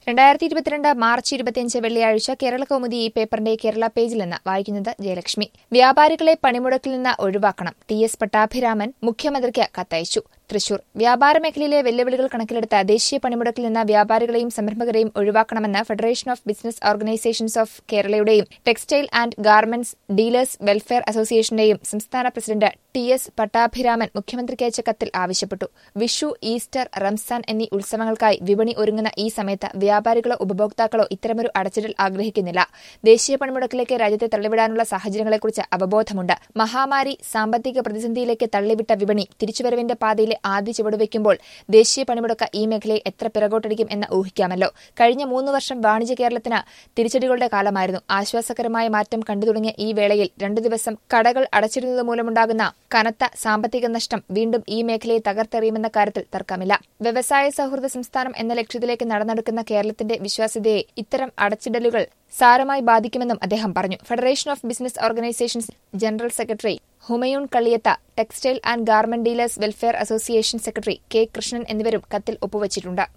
രണ്ടായിരത്തി ഇരുപത്തിരണ്ട് മാർച്ച് ഇരുപത്തിയഞ്ച് വെള്ളിയാഴ്ച കേരള കൗമുദി ഈ പേപ്പറിന്റെ കേരള പേജിൽ നിന്ന് വായിക്കുന്നത് ജയലക്ഷ്മി വ്യാപാരികളെ പണിമുടക്കിൽ നിന്ന് ഒഴിവാക്കണം ടി എസ് പട്ടാഭിരാമൻ മുഖ്യമന്ത്രിക്ക് കത്തയച്ചു തൃശൂർ വ്യാപാര മേഖലയിലെ വെല്ലുവിളികൾ കണക്കിലെടുത്ത് ദേശീയ പണിമുടക്കിൽ നിന്ന് വ്യാപാരികളെയും സംരംഭകരെയും ഒഴിവാക്കണമെന്ന് federation of business organisations of കേരളയുടെയും textile and garments dealers welfare അസോസിയേഷന്റെയും സംസ്ഥാന പ്രസിഡന്റ് ടി എസ് പട്ടാഭിരാമൻ മുഖ്യമന്ത്രിക്ക് അയച്ച കത്തിൽ ആവശ്യപ്പെട്ടു വിഷു ഈസ്റ്റർ റംസാൻ എന്നീ ഉത്സവങ്ങൾക്കായി വിപണി ഒരുങ്ങുന്ന ഈ സമയത്ത് വ്യാപാരികളോ ഉപഭോക്താക്കളോ ഇത്തരമൊരു അടച്ചിടൽ ആഗ്രഹിക്കുന്നില്ല ദേശീയ പണിമുടക്കിലേക്ക് രാജ്യത്തെ തള്ളിവിടാനുള്ള സാഹചര്യങ്ങളെക്കുറിച്ച് അവബോധമുണ്ട് മഹാമാരി സാമ്പത്തിക പ്രതിസന്ധിയിലേക്ക് തള്ളിവിട്ട വിപണി തിരിച്ചുവരവിന്റെ പാതയിലെ ആദ്യ ചുവടുവയ്ക്കുമ്പോൾ ദേശീയ പണിമുടക്ക് ഈ മേഖലയെ എത്ര പിറകോട്ടടിക്കും എന്ന് ഊഹിക്കാമല്ലോ കഴിഞ്ഞ മൂന്ന് വർഷം വാണിജ്യ കേരളത്തിന് തിരിച്ചടികളുടെ കാലമായിരുന്നു ആശ്വാസകരമായ മാറ്റം കണ്ടു തുടങ്ങിയ ഈ വേളയിൽ രണ്ടു ദിവസം കടകൾ അടച്ചിടുന്നത് മൂലമുണ്ടാകുന്ന കനത്ത സാമ്പത്തിക നഷ്ടം വീണ്ടും ഈ മേഖലയെ തകർത്തെറിയുമെന്ന കാര്യത്തിൽ തർക്കമില്ല വ്യവസായ സൌഹൃദ സംസ്ഥാനം എന്ന ലക്ഷ്യത്തിലേക്ക് നടന്നെടുക്കുന്ന കേരളത്തിന്റെ വിശ്വാസ്യതയെ ഇത്തരം അടച്ചിടലുകൾ സാരമായി ബാധിക്കുമെന്നും അദ്ദേഹം പറഞ്ഞു federation of business organisations general secretary Humayun Kaliyath textile and garment dealers welfare association secretary K Krishnan എന്നിവരും കത്തിൽ ഒപ്പുവച്ചിട്ടുണ്ട്